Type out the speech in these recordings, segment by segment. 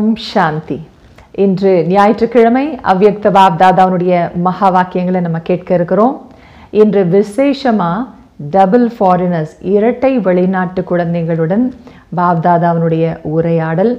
ஓம் சாந்தி இன்று ஞாயிற்றுக்கிழமை அவ்யக்த பாப்தாதாவுடைய மகா வாக்கியங்களை நம்ம கேட்க இருக்கிறோம் இன்று விசேஷமா டபுள் ஃபாரினர்ஸ் இரட்டை வெளிநாட்டு குழந்தைகளுடன் பாப்தாதாவினுடைய உரையாடல்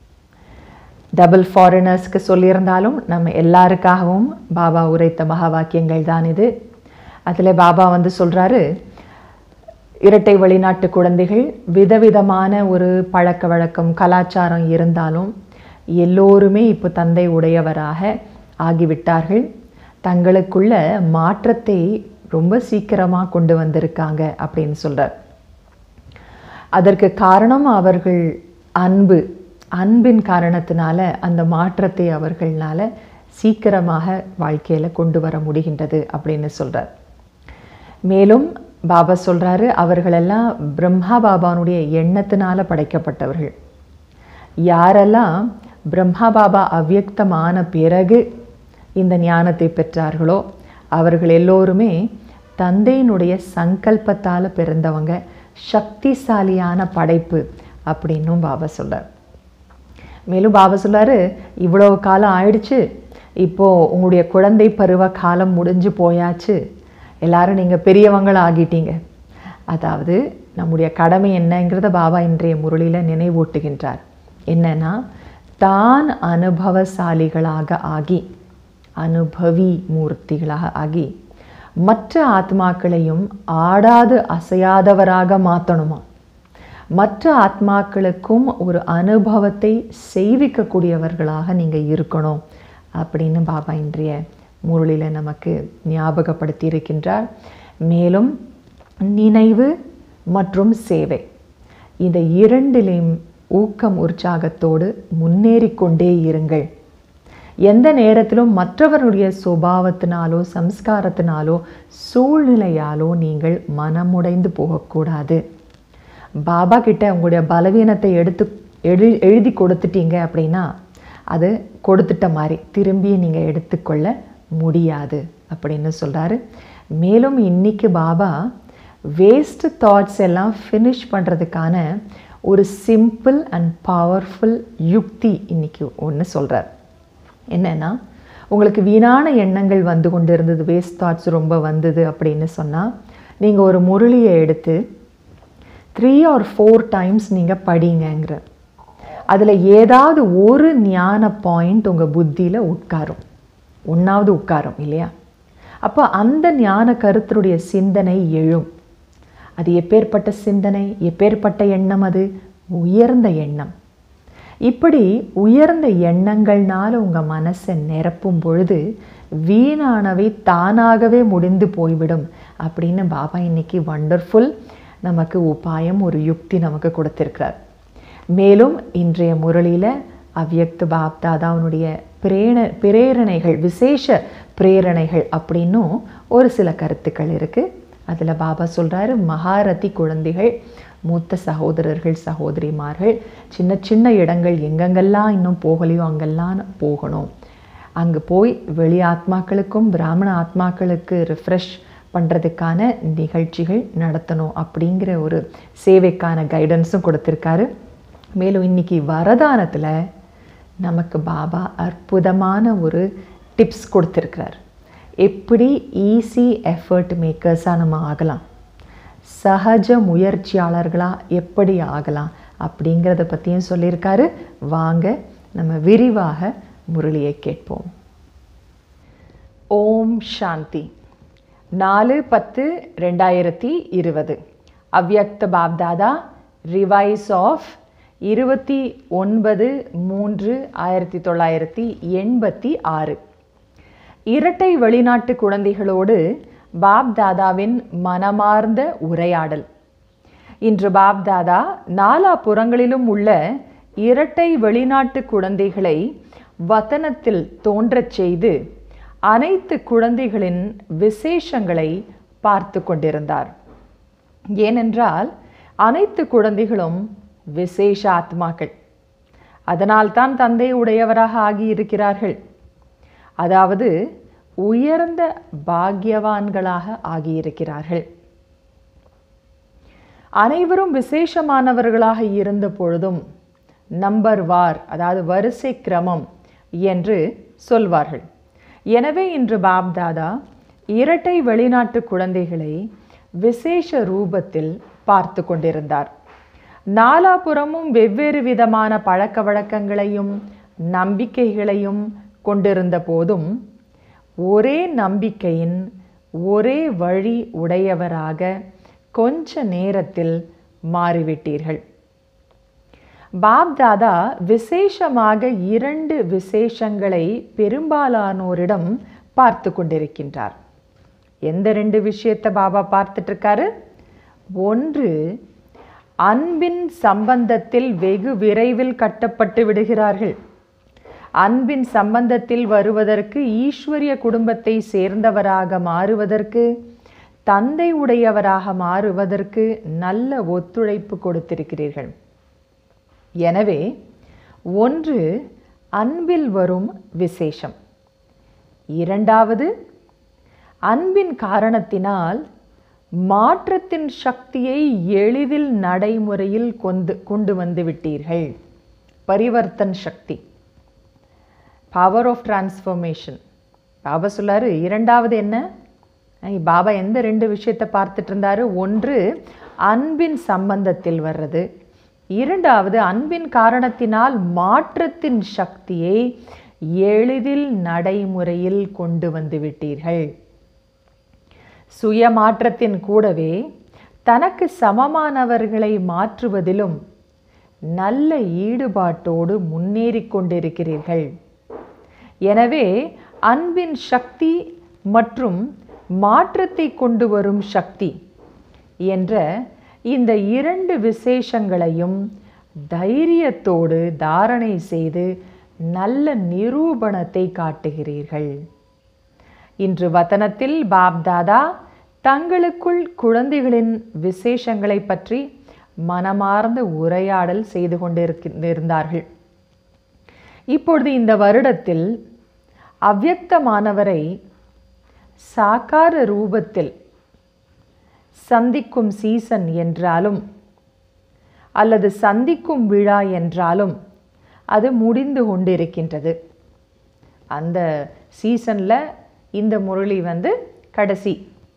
டபுள் ஃபாரினர்ஸ்க்கு சொல்லியிருந்தாலும் நம்ம எல்லாருக்காகவும் பாபா உரைத்த மகா வாக்கியங்கள் தான் இது அதில் பாபா வந்து சொல்கிறாரு இரட்டை வெளிநாட்டு குழந்தைகள் விதவிதமான ஒரு பழக்க வழக்கம் கலாச்சாரம் இருந்தாலும் எல்லோருமே இப்போ தந்தை உடையவராக ஆகிவிட்டார்கள் தங்களுக்குள்ள மாற்றத்தை ரொம்ப சீக்கிரமாக கொண்டு வந்திருக்காங்க அப்படின்னு சொல்கிறார் அதற்கு காரணம் அவர்கள் அன்பு அன்பின் காரணத்தினால அந்த மாற்றத்தை அவர்களால சீக்கிரமாக வாழ்க்கையில் கொண்டு வர முடிகின்றது அப்படின்னு சொல்கிறார் மேலும் பாபா சொல்கிறாரு அவர்களெல்லாம் பிரம்மா பாபானுடைய எண்ணத்தினால படைக்கப்பட்டவர்கள் யாரெல்லாம் பிரம்மா பாபா அவ்யக்தமான பிறகு இந்த ஞானத்தை பெற்றார்களோ அவர்கள் எல்லோருமே தந்தையினுடைய சங்கல்பத்தால் பிறந்தவங்க சக்திசாலியான படைப்பு அப்படின்னும் பாபா சொல்கிறார் மேலும் பாபா சொல்லாரு இவ்வளோ காலம் ஆயிடுச்சு இப்போது உங்களுடைய குழந்தை பருவ காலம் முடிஞ்சு போயாச்சு எல்லாரும் நீங்கள் பெரியவங்கள் ஆகிட்டீங்க அதாவது நம்முடைய கடமை என்னங்கிறத பாபா இன்றைய முரளியில் நினைவூட்டுகின்றார் என்னன்னா தான் அனுபவசாலிகளாக ஆகி அனுபவி மூர்த்திகளாக ஆகி மற்ற ஆத்மாக்களையும் ஆடாது அசையாதவராக மாற்றணுமா மற்ற ஆத்மாக்களுக்கும் ஒரு அனுபவத்தை செய்விக்கக்கூடியவர்களாக நீங்கள் இருக்கணும் அப்படின்னு பாபா இன்றைய முரளியில் நமக்கு ஞாபகப்படுத்தி இருக்கின்றார் மேலும் நினைவு மற்றும் சேவை இந்த இரண்டிலையும் ஊக்கம் உற்சாகத்தோடு முன்னேறி கொண்டே இருங்கள் எந்த நேரத்திலும் மற்றவருடைய சுபாவத்தினாலோ சம்ஸ்காரத்தினாலோ சூழ்நிலையாலோ நீங்கள் மனமுடைந்து போகக்கூடாது பாபா கிட்ட உங்களுடைய பலவீனத்தை எடுத்து எழு எழுதி கொடுத்துட்டீங்க அப்படின்னா அது கொடுத்துட்ட மாதிரி திரும்பி நீங்கள் எடுத்துக்கொள்ள முடியாது அப்படின்னு சொல்கிறாரு மேலும் இன்னைக்கு பாபா வேஸ்ட் தாட்ஸ் எல்லாம் ஃபினிஷ் பண்ணுறதுக்கான ஒரு சிம்பிள் அண்ட் பவர்ஃபுல் யுக்தி இன்னைக்கு ஒன்று சொல்கிறார் என்னென்னா உங்களுக்கு வீணான எண்ணங்கள் வந்து கொண்டு இருந்தது வேஸ்ட் தாட்ஸ் ரொம்ப வந்தது அப்படின்னு சொன்னால் நீங்கள் ஒரு முரளியை எடுத்து த்ரீ ஆர் ஃபோர் டைம்ஸ் நீங்கள் படிங்கங்கிற அதில் ஏதாவது ஒரு ஞான பாயிண்ட் உங்கள் புத்தியில் உட்காரும் ஒன்றாவது உட்காரும் இல்லையா அப்போ அந்த ஞான கருத்தினுடைய சிந்தனை எழும் அது எப்பேற்பட்ட சிந்தனை எப்பேற்பட்ட எண்ணம் அது உயர்ந்த எண்ணம் இப்படி உயர்ந்த எண்ணங்கள்னால உங்கள் மனசை நிரப்பும் பொழுது வீணானவை தானாகவே முடிந்து போய்விடும் அப்படின்னு பாபா இன்னைக்கு வண்டர்ஃபுல் நமக்கு உபாயம் ஒரு யுக்தி நமக்கு கொடுத்திருக்கிறார் மேலும் இன்றைய முரளியில் அவ்யக்த பாப்தாதாவுனுடைய பிரேண பிரேரணைகள் விசேஷ பிரேரணைகள் அப்படின்னும் ஒரு சில கருத்துக்கள் இருக்குது அதில் பாபா சொல்கிறாரு மகாரதி குழந்தைகள் மூத்த சகோதரர்கள் சகோதரிமார்கள் சின்ன சின்ன இடங்கள் எங்கெங்கெல்லாம் இன்னும் போகலையோ அங்கெல்லாம் போகணும் அங்கே போய் வெளி ஆத்மாக்களுக்கும் பிராமண ஆத்மாக்களுக்கு ரிஃப்ரெஷ் பண்ணுறதுக்கான நிகழ்ச்சிகள் நடத்தணும் அப்படிங்கிற ஒரு சேவைக்கான கைடன்ஸும் கொடுத்துருக்காரு மேலும் இன்னைக்கு வரதானத்தில் நமக்கு பாபா அற்புதமான ஒரு டிப்ஸ் கொடுத்துருக்கிறார் எப்படி ஈஸி எஃபர்ட் மேக்கர்ஸாக நம்ம ஆகலாம் சகஜ முயற்சியாளர்களாக எப்படி ஆகலாம் அப்படிங்கிறத பற்றியும் சொல்லியிருக்காரு வாங்க நம்ம விரிவாக முரளியை கேட்போம் ஓம் சாந்தி நாலு பத்து ரெண்டாயிரத்தி இருபது அவ்யக்த பாப்தாதா ரிவைஸ் ஆஃப் இருபத்தி ஒன்பது மூன்று ஆயிரத்தி தொள்ளாயிரத்தி எண்பத்தி ஆறு இரட்டை வெளிநாட்டு குழந்தைகளோடு பாப் தாதாவின் மனமார்ந்த உரையாடல் இன்று பாப் தாதா நாலா புறங்களிலும் உள்ள இரட்டை வெளிநாட்டு குழந்தைகளை வதனத்தில் தோன்றச் செய்து அனைத்து குழந்தைகளின் விசேஷங்களை பார்த்து கொண்டிருந்தார் ஏனென்றால் அனைத்து குழந்தைகளும் விசேஷ ஆத்மாக்கள் அதனால்தான் தந்தை உடையவராக ஆகியிருக்கிறார்கள் அதாவது உயர்ந்த பாக்யவான்களாக ஆகியிருக்கிறார்கள் அனைவரும் விசேஷமானவர்களாக இருந்த பொழுதும் நம்பர் வார் அதாவது வரிசை கிரமம் என்று சொல்வார்கள் எனவே இன்று பாப்தாதா இரட்டை வெளிநாட்டு குழந்தைகளை விசேஷ ரூபத்தில் பார்த்து கொண்டிருந்தார் நாலாபுறமும் வெவ்வேறு விதமான பழக்க வழக்கங்களையும் நம்பிக்கைகளையும் கொண்டிருந்த போதும் ஒரே நம்பிக்கையின் ஒரே வழி உடையவராக கொஞ்ச நேரத்தில் மாறிவிட்டீர்கள் பாப்தாதா விசேஷமாக இரண்டு விசேஷங்களை பெரும்பாலானோரிடம் பார்த்து கொண்டிருக்கின்றார் எந்த ரெண்டு விஷயத்தை பாபா பார்த்துட்டு இருக்காரு ஒன்று அன்பின் சம்பந்தத்தில் வெகு விரைவில் கட்டப்பட்டு விடுகிறார்கள் அன்பின் சம்பந்தத்தில் வருவதற்கு ஈஸ்வரிய குடும்பத்தை சேர்ந்தவராக மாறுவதற்கு தந்தை உடையவராக மாறுவதற்கு நல்ல ஒத்துழைப்பு கொடுத்திருக்கிறீர்கள் எனவே ஒன்று அன்பில் வரும் விசேஷம் இரண்டாவது அன்பின் காரணத்தினால் மாற்றத்தின் சக்தியை எளிதில் நடைமுறையில் கொண்டு கொண்டு வந்து விட்டீர்கள் பரிவர்த்தன் சக்தி பவர் ஆஃப் டிரான்ஸ்ஃபர்மேஷன் பாபா சொல்லாரு இரண்டாவது என்ன ஐ, பாபா எந்த ரெண்டு விஷயத்தை பார்த்துட்டு இருந்தாரு ஒன்று அன்பின் சம்பந்தத்தில் வர்றது இரண்டாவது அன்பின் காரணத்தினால் மாற்றத்தின் சக்தியை எளிதில் நடைமுறையில் கொண்டு வந்து விட்டீர்கள் சுய மாற்றத்தின் கூடவே தனக்கு சமமானவர்களை மாற்றுவதிலும் நல்ல ஈடுபாட்டோடு முன்னேறிக் கொண்டிருக்கிறீர்கள் எனவே அன்பின் சக்தி மற்றும் மாற்றத்தை கொண்டு வரும் சக்தி என்ற இந்த இரண்டு விசேஷங்களையும் தைரியத்தோடு தாரணை செய்து நல்ல நிரூபணத்தை காட்டுகிறீர்கள் இன்று வதனத்தில் பாப்தாதா தங்களுக்குள் குழந்தைகளின் விசேஷங்களை பற்றி மனமார்ந்த உரையாடல் செய்து கொண்டிருந்தார்கள் இப்பொழுது இந்த வருடத்தில் அவ்யக்தமானவரை சாக்கார ரூபத்தில் சந்திக்கும் சீசன் என்றாலும் அல்லது சந்திக்கும் விழா என்றாலும் அது முடிந்து கொண்டிருக்கின்றது அந்த சீசனில் இந்த முரளி வந்து கடைசி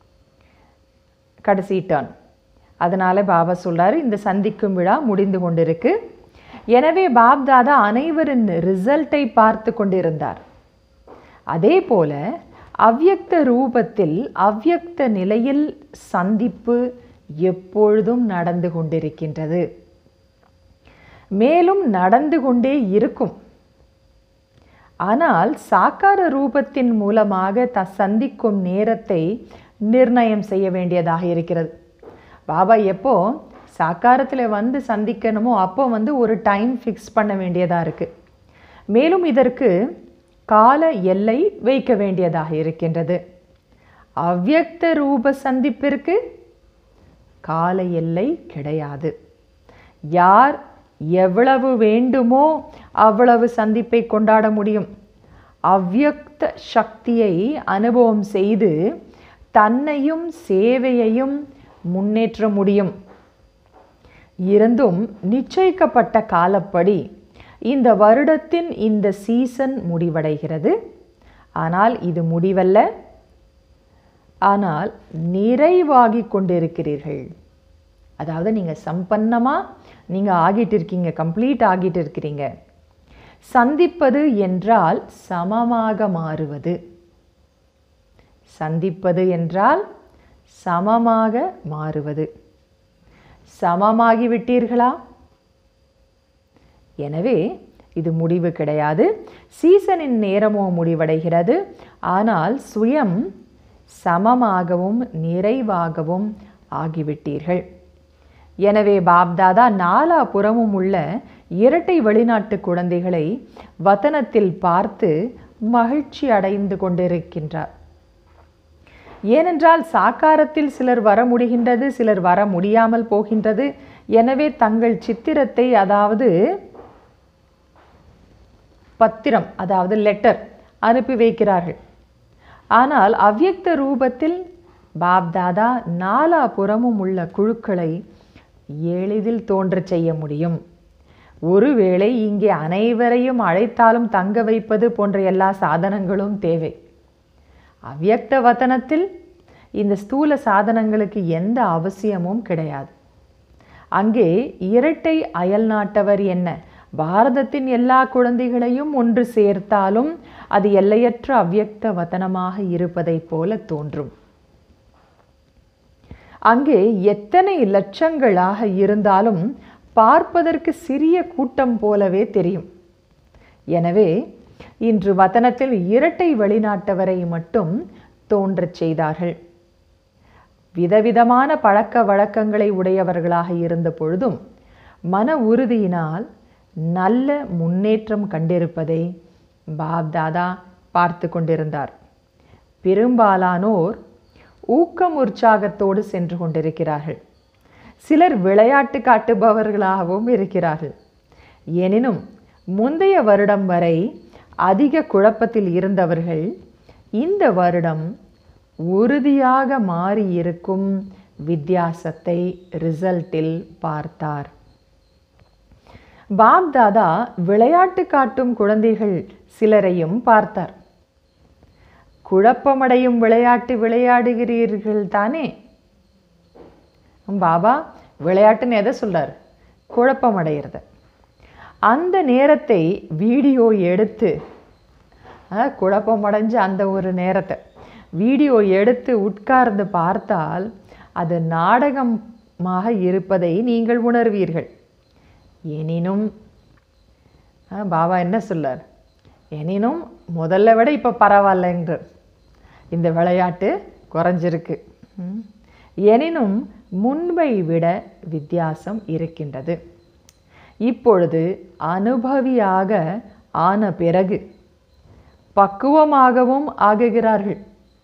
கடைசி டர்ன் அதனால் பாபா சொல்றாரு இந்த சந்திக்கும் விழா முடிந்து கொண்டிருக்கு எனவே பாப்தாதா அனைவரின் ரிசல்ட்டை பார்த்து கொண்டிருந்தார் அதே போல அவ்யக்த ரூபத்தில் அவ்யக்த நிலையில் சந்திப்பு எப்பொழுதும் நடந்து கொண்டிருக்கின்றது மேலும் நடந்து கொண்டே இருக்கும் ஆனால் சாக்கார ரூபத்தின் மூலமாக த சந்திக்கும் நேரத்தை நிர்ணயம் செய்ய வேண்டியதாக இருக்கிறது பாபா எப்போ சாக்காரத்தில் வந்து சந்திக்கணுமோ அப்போ வந்து ஒரு டைம் ஃபிக்ஸ் பண்ண வேண்டியதாக இருக்குது மேலும் இதற்கு கால எல்லை வைக்க வேண்டியதாக இருக்கின்றது அவ்யக்த ரூப சந்திப்பிற்கு கால எல்லை கிடையாது யார் எவ்வளவு வேண்டுமோ அவ்வளவு சந்திப்பை கொண்டாட முடியும் அவ்யக்த சக்தியை அனுபவம் செய்து தன்னையும் சேவையையும் முன்னேற்ற முடியும் இருந்தும் நிச்சயிக்கப்பட்ட காலப்படி இந்த வருடத்தின் இந்த சீசன் முடிவடைகிறது ஆனால் இது முடிவல்ல ஆனால் நிறைவாகி கொண்டிருக்கிறீர்கள் அதாவது நீங்கள் சம்பன்னமாக நீங்கள் ஆகிட்டு இருக்கீங்க கம்ப்ளீட் ஆகிட்டு இருக்கிறீங்க சந்திப்பது என்றால் சமமாக மாறுவது சந்திப்பது என்றால் சமமாக மாறுவது சமமாகி விட்டீர்களா எனவே இது முடிவு கிடையாது சீசனின் நேரமோ முடிவடைகிறது ஆனால் சுயம் சமமாகவும் நிறைவாகவும் ஆகிவிட்டீர்கள் எனவே பாப்தாதா நாலாபுறமும் உள்ள இரட்டை வெளிநாட்டு குழந்தைகளை வதனத்தில் பார்த்து மகிழ்ச்சி அடைந்து கொண்டிருக்கின்றார் ஏனென்றால் சாக்காரத்தில் சிலர் வர முடிகின்றது சிலர் வர முடியாமல் போகின்றது எனவே தங்கள் சித்திரத்தை அதாவது பத்திரம் அதாவது லெட்டர் அனுப்பி வைக்கிறார்கள் ஆனால் அவ்யக்த ரூபத்தில் பாப்தாதா நாலாபுறமும் உள்ள குழுக்களை எளிதில் தோன்றச் செய்ய முடியும் ஒருவேளை இங்கே அனைவரையும் அழைத்தாலும் தங்க வைப்பது போன்ற எல்லா சாதனங்களும் தேவை அவ்யக்த வதனத்தில் இந்த ஸ்தூல சாதனங்களுக்கு எந்த அவசியமும் கிடையாது அங்கே இரட்டை அயல் நாட்டவர் என்ன பாரதத்தின் எல்லா குழந்தைகளையும் ஒன்று சேர்த்தாலும் அது எல்லையற்ற அவ்யக்த வதனமாக இருப்பதைப் போல தோன்றும் அங்கே எத்தனை லட்சங்களாக இருந்தாலும் பார்ப்பதற்கு சிறிய கூட்டம் போலவே தெரியும் எனவே இன்று வதனத்தில் இரட்டை வெளிநாட்டவரை மட்டும் தோன்றச் செய்தார்கள் விதவிதமான பழக்க வழக்கங்களை உடையவர்களாக இருந்த பொழுதும் மன உறுதியினால் நல்ல முன்னேற்றம் கண்டிருப்பதை பாப்தாதா பார்த்து கொண்டிருந்தார் பெரும்பாலானோர் ஊக்கம் உற்சாகத்தோடு சென்று கொண்டிருக்கிறார்கள் சிலர் விளையாட்டு காட்டுபவர்களாகவும் இருக்கிறார்கள் எனினும் முந்தைய வருடம் வரை அதிக குழப்பத்தில் இருந்தவர்கள் இந்த வருடம் உறுதியாக மாறியிருக்கும் வித்தியாசத்தை ரிசல்ட்டில் பார்த்தார் பாப்தாதா விளையாட்டு காட்டும் குழந்தைகள் சிலரையும் பார்த்தார் குழப்பமடையும் விளையாட்டு விளையாடுகிறீர்கள் தானே பாபா விளையாட்டுன்னு எதை சொல்றார் குழப்பமடைகிறது அந்த நேரத்தை வீடியோ எடுத்து அஹ், குழப்பமடைஞ்ச அந்த ஒரு நேரத்தை வீடியோ எடுத்து உட்கார்ந்து பார்த்தால் அது நாடகமாக இருப்பதை நீங்கள் உணர்வீர்கள் எனினும் அஹ், பாபா என்ன சொல்லார் எனினும் முதல்ல விட இப்போ பரவாயில்லைங்கிறார் இந்த விளையாட்டு குறைஞ்சிருக்கு ம். எனினும் முன்பை விட வித்தியாசம் இருக்கின்றது இப்பொழுது அனுபவியாக ஆன பிறகு பக்குவமாகவும் ஆகுகிறார்கள்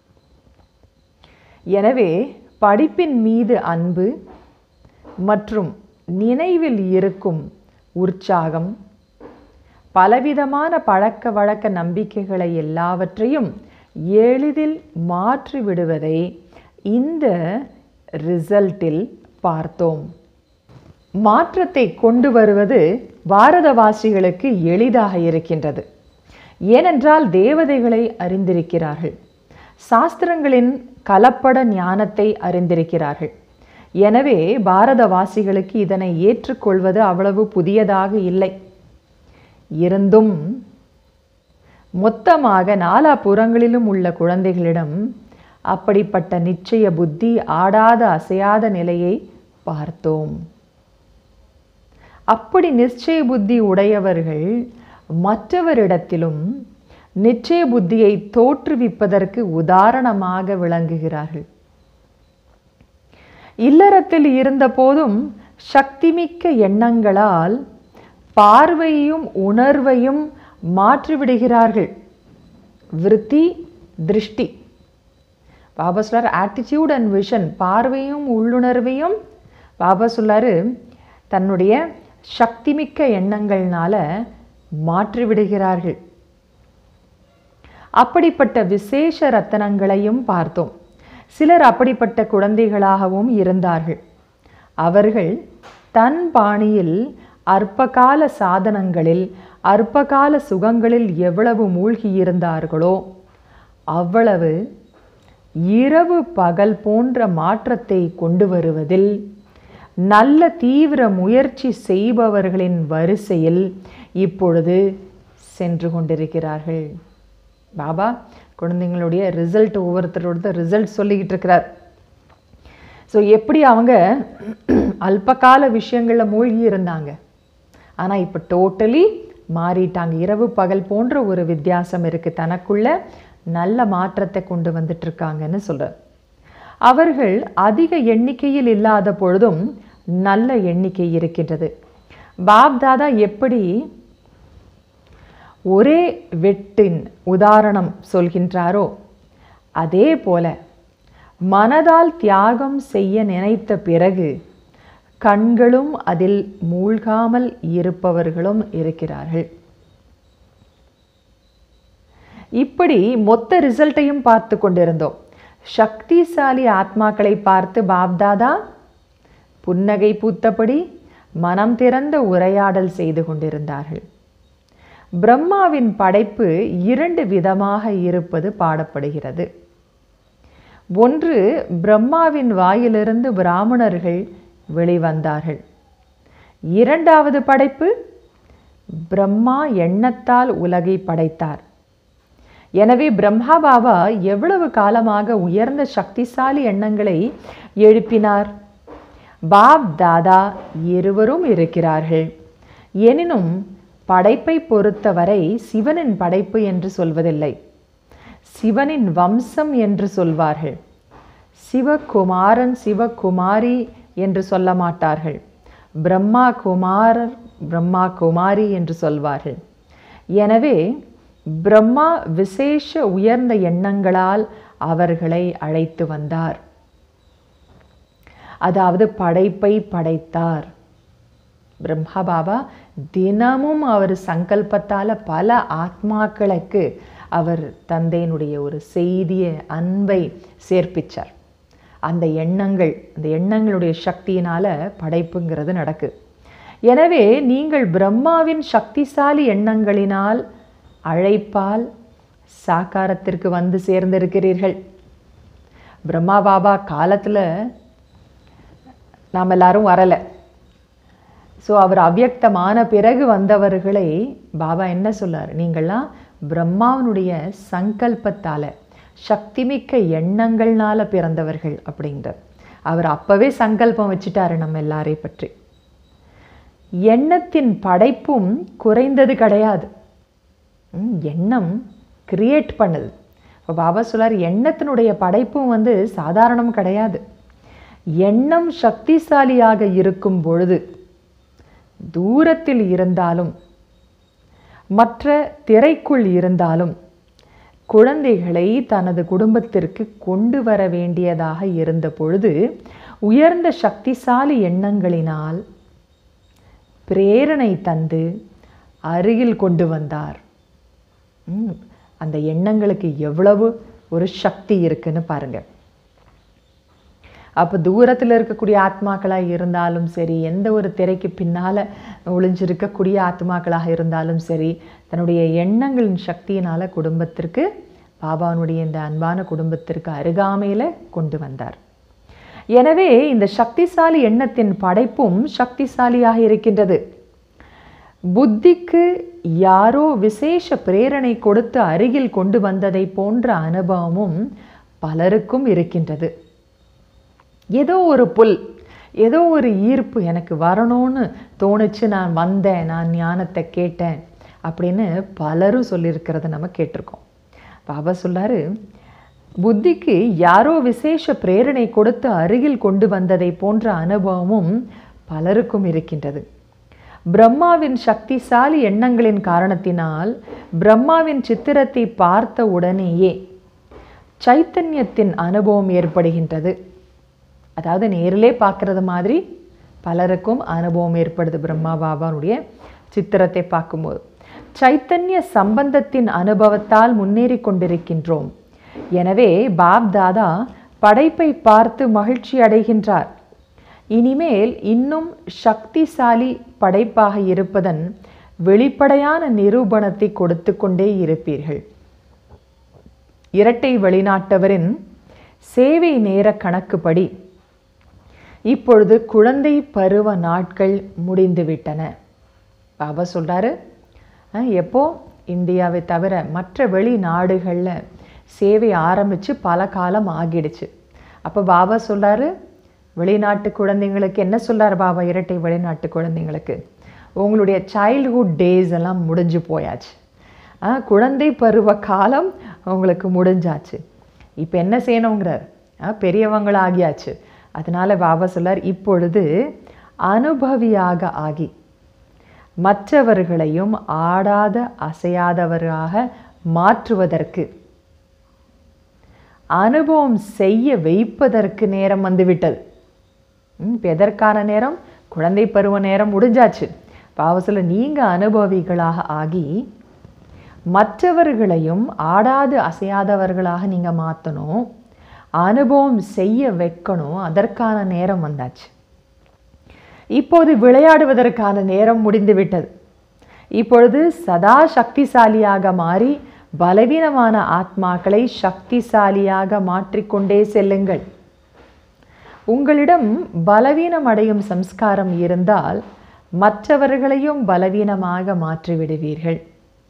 எனவே படிப்பின் மீது அன்பு மற்றும் நினைவில் இருக்கும் உற்சாகம் பலவிதமான பழக்க வழக்க நம்பிக்கைகளை எல்லாவற்றையும் எளிதில் மாற்றி விடுவதை இந்த ரிசல்ட்டில் பார்த்தோம் மாற்றத்தை கொண்டு வருவது பாரதவாசிகளுக்கு எளிதாக இருக்கின்றது ஏனென்றால் தேவதைகளை அறிந்திருக்கிறார்கள் சாஸ்திரங்களின் கலப்பட ஞானத்தை அறிந்திருக்கிறார்கள் எனவே பாரதவாசிகளுக்கு இதனை ஏற்றுக்கொள்வது அவ்வளவு புதியதாக இல்லை இருந்தும் மொத்தமாக நாலா புறங்களிலும் உள்ள குழந்தைகளிடம் அப்படிப்பட்ட நிச்சய புத்தி ஆடாத அசையாத நிலையை பார்த்தோம் அப்படி நிச்சய புத்தி உடையவர்கள் மற்றவரிடத்திலும் நிச்சய புத்தியை தோற்றுவிப்பதற்கு உதாரணமாக விளங்குகிறார்கள் இல்லறத்தில் இருந்தபோதும் சக்திமிக்க எண்ணங்களால் பார்வையும் உணர்வையும் மாற்றிவிடுகிறார்கள் விருத்தி திருஷ்டி பாபா சொல்லார் ஆட்டிடியூட் அண்ட் விஷன் பார்வையும் உள்ளுணர்வையும் பாபா சொல்லாரு தன்னுடைய சக்திமிக்க எண்ணங்கள்னால மாற்றி விடுகிறார்கள் அப்படிப்பட்ட விசேஷ ரத்தனங்களையும் பார்த்தோம் சிலர் அப்படிப்பட்ட குழந்தைகளாகவும் இருந்தார்கள் அவர்கள் தன் பாணியில் அற்பகால சாதனங்களில் அற்பகால சுகங்களில் எவ்வளவு மூழ்கி இருந்தார்களோ அவ்வளவு இரவு பகல் போன்ற மாற்றத்தை கொண்டு வருவதில் நல்ல தீவிர முயற்சி செய்பவர்களின் வரிசையில் இப்பொழுது சென்று கொண்டிருக்கிறார்கள் பாபா குழந்தைங்களுடைய ரிசல்ட் ஒவ்வொருத்தரோட ரிசல்ட் சொல்லிக்கிட்டு இருக்கிறார் ஸோ எப்படி அவங்க அல்பகால விஷயங்களில் மூழ்கி இருந்தாங்க ஆனால் இப்போ டோட்டலி மாறிட்டாங்க இரவு பகல் போன்ற ஒரு வித்தியாசம் இருக்குது தனக்குள்ள நல்ல மாற்றத்தை கொண்டு வந்துட்டு இருக்காங்கன்னு சொல்கிறார் அவர்கள் அதிக எண்ணிக்கையில் இல்லாத பொழுதும் நல்ல எண்ணிக்கை இருக்கின்றது பாப்தாதா எப்படி ஒரே வெட்டின் உதாரணம் சொல்கின்றாரோ அதே போல மனதால் தியாகம் செய்ய நினைத்த பிறகு கண்களும் அதில் மூழ்காமல் இருப்பவர்களும் இருக்கிறார்கள் இப்படி மொத்த ரிசல்ட்டையும் பார்த்து கொண்டிருந்தோம் சக்திசாலி ஆத்மாக்களை பார்த்து பாப்தாதா புன்னகை பூத்தபடி மனம் திறந்த உரையாடல் செய்து கொண்டிருந்தார்கள் பிரம்மாவின் படைப்பு இரண்டு விதமாக இருப்பது பாடப்படுகிறது ஒன்று பிரம்மாவின் வாயிலிருந்து பிராமணர்கள் வெளிவந்தார்கள் இரண்டாவது படைப்பு பிரம்மா எண்ணத்தால் உலகை படைத்தார் எனவே பிரம்மா பாபா எவ்வளவு காலமாக உயர்ந்த சக்திசாலி எண்ணங்களை எழுப்பினார் பாப் தாதா இருவரும் இருக்கிறார்கள் எனினும் படைப்பை பொறுத்தவரை சிவனின் படைப்பு என்று சொல்வதில்லை சிவனின் வம்சம் என்று சொல்வார்கள் சிவகுமாரன் சிவகுமாரி என்று சொல்ல மாட்டார்கள் பிரம்மா குமாரர் பிரம்மா குமாரி என்று சொல்வார்கள் எனவே பிரம்மா விசேஷ உயர்ந்த எண்ணங்களால் அவர்களை அழைத்து வந்தார் அதாவது படைப்பை படைத்தார் பிரம்மா பாபா தினமும் அவர் சங்கல்பத்தால் பல ஆத்மாக்களுக்கு அவர் தந்தையினுடைய ஒரு செய்திய அன்பை சேர்ப்பிச்சார் அந்த எண்ணங்கள் அந்த எண்ணங்களுடைய சக்தியினால படைப்புங்கிறது நடக்கு எனவே நீங்கள் பிரம்மாவின் சக்திசாலி எண்ணங்களினால் அழைப்பால் சாக்காரத்திற்கு வந்து சேர்ந்திருக்கிறீர்கள் பிரம்மா பாபா காலத்தில் நாம் எல்லாரும் வரலை ஸோ அவர் அவ்யக்தமான பிறகு வந்தவர்களை பாபா என்ன சொல்லார் நீங்கள்லாம் பிரம்மாவனுடைய சங்கல்பத்தால் சக்திமிக்க எண்ணங்கள்னால பிறந்தவர்கள் அப்படின்றார் அவர் அப்பவே சங்கல்பம் வச்சுட்டாரு நம்ம எல்லாரை பற்றி எண்ணத்தின் படைப்பும் குறைந்தது கிடையாது ம், எண்ணம் கிரியேட் பண்ணுது இப்போ பாபா சொல்லார் எண்ணத்தினுடைய படைப்பும் வந்து சாதாரணம் கிடையாது எண்ணம் சக்திசாலியாக இருக்கும் பொழுது தூரத்தில் இருந்தாலும் மற்ற திரைக்குள் இருந்தாலும் குழந்தைகளை தனது குடும்பத்திற்கு கொண்டு வர வேண்டியதாக இருந்த பொழுது உயர்ந்த சக்திசாலி எண்ணங்களினால் பிரேரணை தந்து அருகில் கொண்டு வந்தார் ம், அந்த எண்ணங்களுக்கு எவ்வளவு ஒரு சக்தி இருக்குன்னு பாருங்க அப்போ தூரத்தில் இருக்கக்கூடிய ஆத்மாக்களாக இருந்தாலும் சரி எந்த ஒரு திரைக்கு பின்னால் ஒளிஞ்சிருக்கக்கூடிய ஆத்மாக்களாக இருந்தாலும் சரி தன்னுடைய எண்ணங்களின் சக்தியினால் குடும்பத்திற்கு பாபானுடைய இந்த அன்பான குடும்பத்திற்கு அருகாமையில் கொண்டு வந்தார் எனவே இந்த சக்திசாலி எண்ணத்தின் படைப்பும் சக்திசாலியாக இருக்கின்றது புத்திக்கு யாரோ விசேஷ பிரேரணை கொடுத்து அருகில் கொண்டு வந்ததை போன்ற அனுபவமும் பலருக்கும் இருக்கின்றது ஏதோ ஒரு புல் ஏதோ ஒரு ஈர்ப்பு எனக்கு வரணும்னு தோணுச்சு நான் வந்தேன் நான் ஞானத்தை கேட்டேன் அப்படின்னு பலரும் சொல்லியிருக்கிறத நம்ம கேட்டிருக்கோம் பாபா சொல்லாரு புத்திக்கு யாரோ விசேஷ பிரேரணை கொடுத்து அருகில் கொண்டு வந்ததை போன்ற அனுபவமும் பலருக்கும் இருக்கின்றது பிரம்மாவின் சக்திசாலி எண்ணங்களின் காரணத்தினால் பிரம்மாவின் சித்திரத்தை பார்த்த உடனேயே சைத்தன்யத்தின் அனுபவம் ஏற்படுகின்றது அதாவது நேரிலே பார்க்கறது மாதிரி பலருக்கும் அனுபவம் ஏற்படுது பிரம்மா பாபாவுடைய சித்திரத்தை பார்க்கும்போது சைத்தன்ய சம்பந்தத்தின் அனுபவத்தால் முன்னேறி கொண்டிருக்கின்றோம் எனவே பாப் தாதா படைப்பை பார்த்து மகிழ்ச்சி அடைகின்றார் இனிமேல் இன்னும் சக்திசாலி படைப்பாக இருப்பதன் வெளிப்படையான நிரூபணத்தை கொடுத்து கொண்டே இருப்பீர்கள் இரட்டை வெளிநாட்டவரின் சேவை நேர கணக்குப்படி இப்பொழுது குழந்தை பருவ நாட்கள் முடிந்துவிட்டன பாபா சொல்றாரு அஹ், எப்போ இந்தியாவை தவிர மற்ற வெளிநாடுகளில் சேவை ஆரம்பித்து பல காலம் ஆகிடுச்சு அப்போ பாபா சொல்றாரு வெளிநாட்டு குழந்தைங்களுக்கு என்ன சொல்றாரு பாபா இரட்டை வெளிநாட்டு குழந்தைங்களுக்கு உங்களுடைய சைல்ட்ஹுட் டேஸ் எல்லாம் முடிஞ்சு போயாச்சு ஆ, குழந்தை பருவ காலம் உங்களுக்கு முடிஞ்சாச்சு இப்போ என்ன செய்யணுங்கிறார் ஆ, பெரியவங்களாகியாச்சு அதனால பாபா சொல்லார் இப்பொழுது அனுபவியாக ஆகி மற்றவர்களையும் ஆடாத அசையாதவராக மாற்றுவதற்கு அனுபவம் செய்ய வைப்பதற்கு நேரம் வந்துவிட்டது ம், இப்ப எதற்கான நேரம் குழந்தை பருவ நேரம் முடிஞ்சாச்சு பாவசில் நீங்கள் அனுபவிகளாக ஆகி மற்றவர்களையும் ஆடாது அசையாதவர்களாக நீங்கள் மாற்றணும் அனுபவம் செய்ய வைக்கணும் அதற்கான நேரம் வந்தாச்சு இப்போது விளையாடுவதற்கான நேரம் முடிந்துவிட்டது இப்பொழுது சதா சக்திசாலியாக மாறி பலவீனமான ஆத்மாக்களை சக்திசாலியாக மாற்றிக்கொண்டே செல்லுங்கள் உங்களிடம் பலவீனம் அடையும் சம்ஸ்காரம் இருந்தால் மற்றவர்களையும் பலவீனமாக மாற்றிவிடுவீர்கள்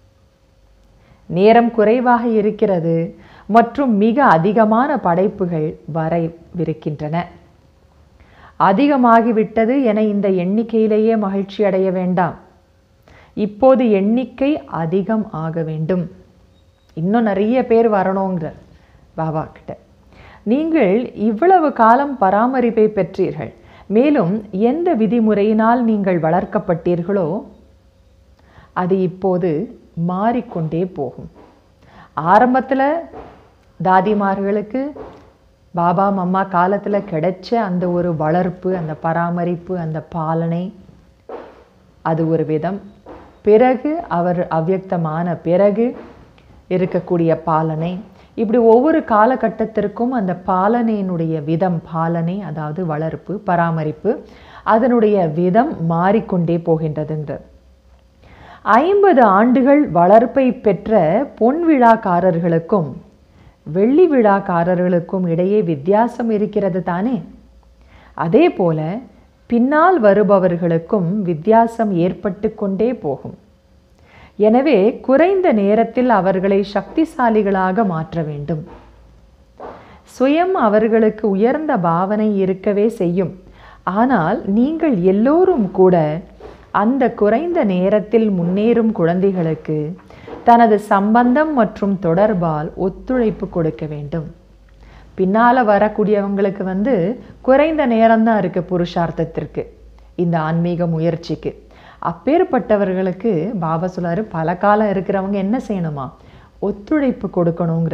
நேரம் குறைவாக இருக்கிறது மற்றும் மிக அதிகமான படைப்புகள் வரவிருக்கின்றன அதிகமாகிவிட்டது என இந்த எண்ணிக்கையிலேயே மகிழ்ச்சி அடைய வேண்டாம் இப்போது எண்ணிக்கை அதிகம் ஆக வேண்டும் இன்னும் நிறைய பேர் வரணுங்கிற பாபா கிட்ட நீங்கள் இவ்வளவு காலம் பராமரிப்பை பெற்றீர்கள் மேலும் எந்த விதிமுறையினால் நீங்கள் வளர்க்கப்பட்டீர்களோ அது இப்போது மாறிக்கொண்டே போகும் ஆரம்பத்தில் தாதிமார்களுக்கு பாபா மம்மா காலத்தில் கிடைச்ச அந்த ஒரு வளர்ப்பு அந்த பராமரிப்பு அந்த பாலனை அது ஒரு விதம் பிறகு அவர் அவ்யக்தமான பிறகு இருக்கக்கூடிய பாலனை இப்படி ஒவ்வொரு காலகட்டத்திற்கும் அந்த பாலனையினுடைய விதம் பாலனை அதாவது வளர்ப்பு பராமரிப்பு அதனுடைய விதம் மாறிக்கொண்டே போகின்றதுங்கிறது ஐம்பது ஆண்டுகள் வளர்ப்பை பெற்ற பொன் விழாக்காரர்களுக்கும் வெள்ளி விழாக்காரர்களுக்கும் இடையே வித்தியாசம் இருக்கிறது தானே அதே போல பின்னால் வருபவர்களுக்கும் வித்தியாசம் ஏற்பட்டு கொண்டே போகும் எனவே குறைந்த நேரத்தில் அவர்களை சக்திசாலிகளாக மாற்ற வேண்டும் சுயம் அவர்களுக்கு உயர்ந்த பாவனை இருக்கவே செய்யும் ஆனால் நீங்கள் எல்லோரும் கூட அந்த குறைந்த நேரத்தில் முன்னேறும் குழந்தைகளுக்கு தனது சம்பந்தம் மற்றும் தொடர்பால் ஒத்துழைப்பு கொடுக்க வேண்டும் பின்னால் வரக்கூடியவங்களுக்கு வந்து குறைந்த நேரம்தான் இருக்குது புருஷார்த்தத்திற்கு இந்த ஆன்மீக முயற்சிக்கு அப்பேற்பட்டவர்களுக்கு பாபா சொல்லாரு பல காலம் இருக்கிறவங்க என்ன செய்யணுமா ஒத்துழைப்பு கொடுக்கணுங்கிற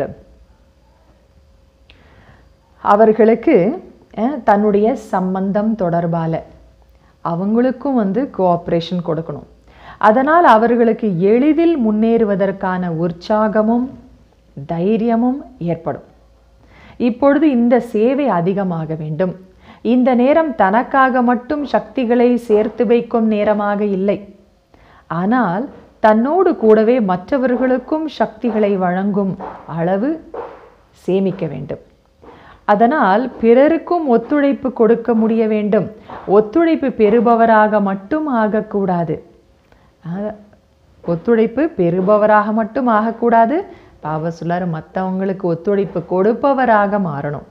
அவர்களுக்கு அஹ், தன்னுடைய சம்பந்தம் தொடர்பால அவங்களுக்கும் வந்து கோஆப்ரேஷன் கொடுக்கணும் அதனால் அவர்களுக்கு எளிதில் முன்னேறுவதற்கான உற்சாகமும் தைரியமும் ஏற்படும் இப்பொழுது இந்த சேவை அதிகமாக வேண்டும் இந்த நேரம் தனக்காக மட்டும் சக்திகளை சேர்த்து வைக்கும் நேரமாக இல்லை ஆனால் தன்னோடு கூடவே மற்றவர்களுக்கும் சக்திகளை வழங்கும் அளவு சேமிக்க வேண்டும் அதனால் பிறருக்கும் ஒத்துழைப்பு கொடுக்க முடிய வேண்டும் ஒத்துழைப்பு பெறுபவராக மட்டும் ஆகக்கூடாது ஆ- ஒத்துழைப்பு பெறுபவராக மட்டும் ஆகக்கூடாது பாபா சொல்லாரு மற்றவங்களுக்கு ஒத்துழைப்பு கொடுப்பவராக மாறணும்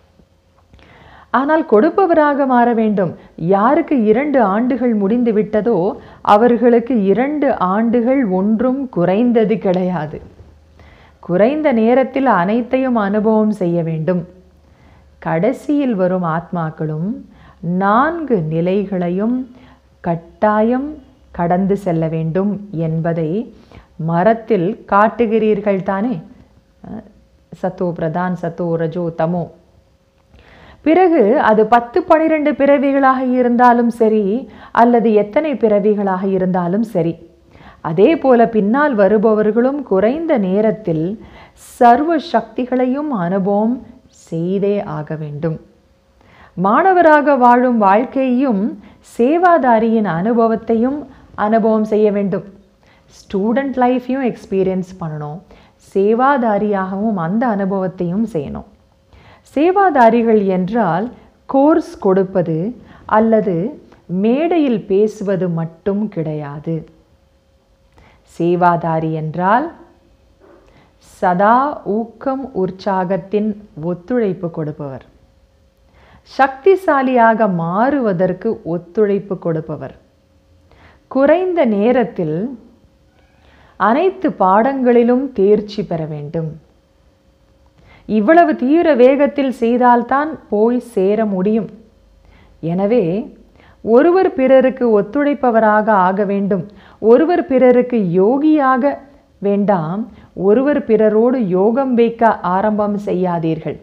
ஆனால் கொடுப்பவராக மாற வேண்டும் யாருக்கு இரண்டு ஆண்டுகள் முடிந்து விட்டதோ அவர்களுக்கு இரண்டு ஆண்டுகள் ஒன்றும் குறைந்தது கிடையாது குறைந்த நேரத்தில் அனைத்தையும் அனுபவம் செய்ய வேண்டும் கடைசியில் வரும் ஆத்மாக்களும் நான்கு நிலைகளையும் கட்டாயம் கடந்து செல்ல வேண்டும் என்பதை மரத்தில் காட்டுகிறீர்கள் தானே அஹ், சத்தோ பிரதான் சத்தோ ரஜோ தமோ பிறகு அது பத்து பனிரெண்டு பிறவிகளாக இருந்தாலும் சரி அல்லது எத்தனை பிறவிகளாக இருந்தாலும் சரி அதே போல பின்னால் வருபவர்களும் குறைந்த நேரத்தில் சர்வ சக்திகளையும் அனுபவம் செய்தே ஆக வேண்டும் மாணவராக வாழும் வாழ்க்கையையும் சேவாதாரியின் அனுபவத்தையும் அனுபவம் செய்ய வேண்டும் ஸ்டூடெண்ட் லைஃப்பையும் எக்ஸ்பீரியன்ஸ் பண்ணணும் சேவாதாரியாகவும் அந்த அனுபவத்தையும் செய்யணும் சேவாதாரிகள் என்றால் கோர்ஸ் கொடுப்பது அல்லது மேடையில் பேசுவது மட்டும் கிடையாது சேவாதாரி என்றால் சதா ஊக்கம் உற்சாகத்தின் ஒத்துழைப்பு கொடுப்பவர் சக்திசாலியாக மாறுவதற்கு ஒத்துழைப்பு கொடுப்பவர் குறைந்த நேரத்தில் அனைத்து பாடங்களிலும் தேர்ச்சி பெற வேண்டும் இவ்வளவு தீவிர வேகத்தில் செய்தால்தான் போய் சேர முடியும் எனவே ஒருவர் பிறருக்கு ஒத்துழைப்பவராக ஆக வேண்டும் ஒருவர் பிறருக்கு யோகியாக வேண்டாம் ஒருவர் பிறரோடு யோகம் வைக்க ஆரம்பம் செய்யாதீர்கள்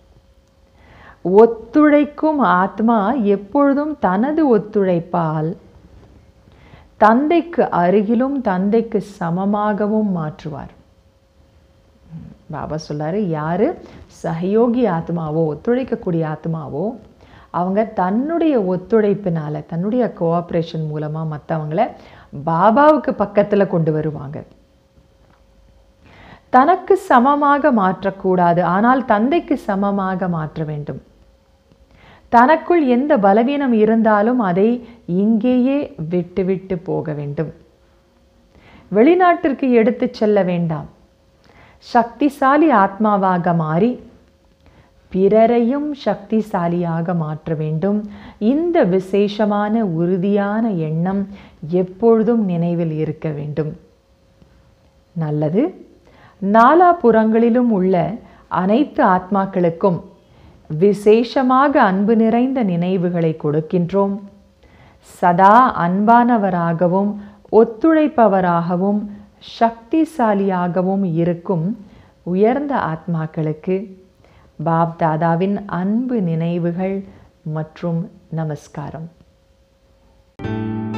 ஒத்துழைக்கும் ஆத்மா எப்பொழுதும் தனது ஒத்துழைப்பால் தந்தைக்கு அருகிலும் தந்தைக்கு சமமாகவும் மாற்றுவார் பாபா சொல்லாரு யாரு சகயோகி ஆத்மாவோ ஒத்துழைக்கக்கூடிய ஆத்மாவோ அவங்க தன்னுடைய ஒத்துழைப்பினால தன்னுடைய கோஆப்ரேஷன் மூலமாக மற்றவங்கள பாபாவுக்கு பக்கத்தில் கொண்டு வருவாங்க தனக்கு சமமாக மாற்றக்கூடாது ஆனால் தந்தைக்கு சமமாக மாற்ற வேண்டும் தனக்குள் எந்த பலவீனம் இருந்தாலும் அதை இங்கேயே விட்டுவிட்டு போக வேண்டும் வெளிநாட்டிற்கு எடுத்து செல்ல வேண்டாம் சக்திசாலி ஆத்மாவாக மாறி பிறரையும் சக்திசாலியாக மாற்ற வேண்டும் இந்த விசேஷமான உறுதியான எண்ணம் எப்பொழுதும் நினைவில் இருக்க வேண்டும் நல்லது நாலாபுறங்களிலும் உள்ள அனைத்து ஆத்மாக்களுக்கும் விசேஷமாக அன்பு நிறைந்த நினைவுகளை கொடுக்கின்றோம் சதா அன்பானவராகவும் ஒத்துழைப்பவராகவும் சக்திசாலியாகவும் இருக்கும் உயர்ந்த ஆத்மாக்களுக்கு பாப் தாதாவின் அன்பு நினைவுகள் மற்றும் நமஸ்காரம்